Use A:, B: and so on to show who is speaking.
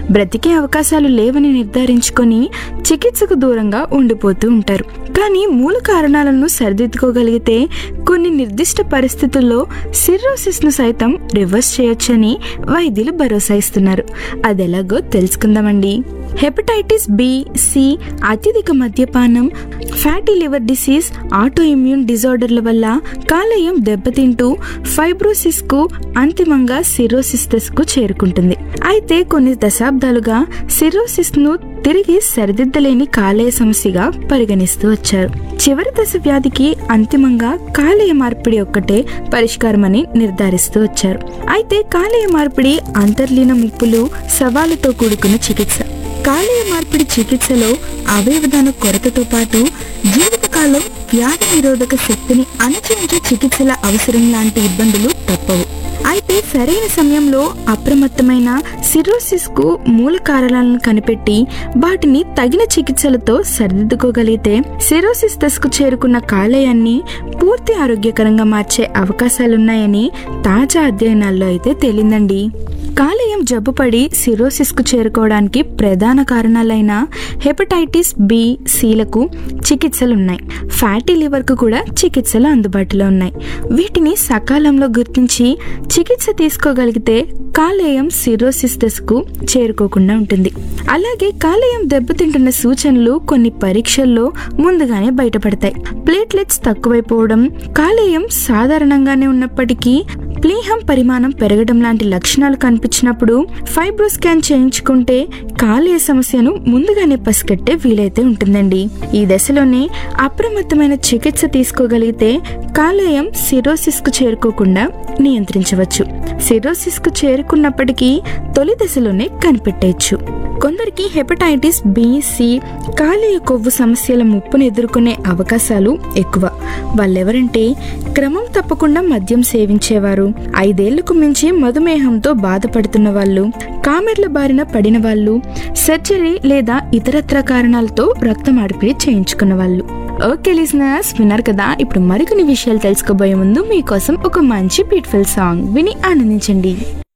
A: బ్రతికే అవకాశాలు లేవని నిర్ధారించుకొని చికిత్సకు దూరంగా ఉండిపోతూ ఉంటారు కానీ మూల కారణాలను సరిదిద్దుకోగలిగితే కొన్ని నిర్దిష్ట పరిస్థితుల్లో సిర్రోసిస్ను సైతం రివర్స్ చేయొచ్చని వైద్యులు భరోసా ఇస్తున్నారు అదెలాగో తెలుసుకుందామండి హెపటైటిస్ బి సి అత్యధిక మద్యపానం fatty liver disease autoimmune డిజార్డర్ల వల్ల కాలేయం దెబ్బతింటూ ఫైబ్రోసిస్కు అంతిమంగా సిరోసిస్టస్కు చేరుకుంటుంది అయితే కొన్ని దశాబ్దాలుగా సిరోసిస్ను తిరిగి సరిదిద్దలేని కాలేయ సమస్యగా పరిగణిస్తూ వచ్చారు చివరి దశ వ్యాధికి అంతిమంగా కాలేయ మార్పిడి ఒక్కటే పరిష్కారమని నిర్ధారిస్తూ వచ్చారు అయితే కాలేయ మార్పిడి అంతర్లీన ముప్పులు సవాలుతో కూడుకున్న చికిత్స కాలేయ మార్పిడి చికిత్సలో అవయవదాన కొరతతో పాటు జీవితకాలం వ్యాధి నిరోధక శక్తిని అణచివేసే చికిత్సల అవసరం లాంటి ఇబ్బందులు తప్పవు అయితే సరైన సమయంలో అప్రమత్తమైన సిరోసిస్ కు మూల కారణాలను కనిపెట్టి వాటిని తగిన చికిత్సలతో సరిదిద్దుకోగలిగితే సిరోసిస్ దశకు చేరుకున్న కాలేయాన్ని పూర్తి ఆరోగ్యకరంగా మార్చే అవకాశాలున్నాయని తాజా అధ్యయనాల్లో అయితే తేలిందండి కాలేయం జబ్బుపడి సిరోసిస్ కు చేరుకోవడానికి ప్రధాన కారణాలైన హెపటైటిస్ బి సిలకు చికిత్సలున్నాయి ఫ్యాటీ లివర్ కు కూడా చికిత్సలు అందుబాటులో ఉన్నాయి వీటిని సకాలంలో గుర్తించి చికిత్స తీసుకోగలిగితే కాలేయం సిరోసిస్ దశకు చేరుకోకుండా ఉంటుంది అలాగే కాలేయం దెబ్బతింటున్న సూచనలు కొన్ని పరీక్షల్లో ముందుగానే బయటపడతాయి ప్లేట్లెట్స్ తక్కువైపోవడం కాలేయం సాధారణంగానే ఉన్నప్పటికీ ప్లీహం పరిమాణం పెరగడం లాంటి లక్షణాలు కనిపించినప్పుడు ఫైబ్రో స్కాన్ చేయించుకుంటే కాలేయ సమస్యను ముందుగానే పసిగట్టే వీలైతే ఉంటుందండి ఈ దశలోనే అప్రమత్తమైన చికిత్స తీసుకోగలిగితే కాలేయం సిరోసిస్ కు చేరుకోకుండా నియంత్రించవచ్చు సిరోసిస్ కు చేరుకున్నప్పటికీ తొలి దశలోనే కనిపెట్టేయచ్చు కొందరికి హెపటైటిస్ బి సి కాలేయ కొవ్వు సమస్యల ముప్పును ఎదుర్కొనే అవకాశాలు ఎక్కువ వాళ్ళెవరంటే క్రమం తప్పకుండా మద్యం సేవించేవారు ఐదేళ్లకు మించి మధుమేహంతో బాధపడుతున్న వాళ్ళు కామెర్ల బారిన పడిన వాళ్ళు సర్జరీ లేదా ఇతరత్ర కారణాలతో రక్త మార్పిడి చేయించుకున్న వాళ్ళు ఓకే లిజనర్స్ విన్నారు కదా ఇప్పుడు మరికొన్ని విషయాలు తెలుసుకోబోయే ముందు మీకోసం ఒక మంచి బ్యూటిఫుల్ సాంగ్ విని ఆనందించండి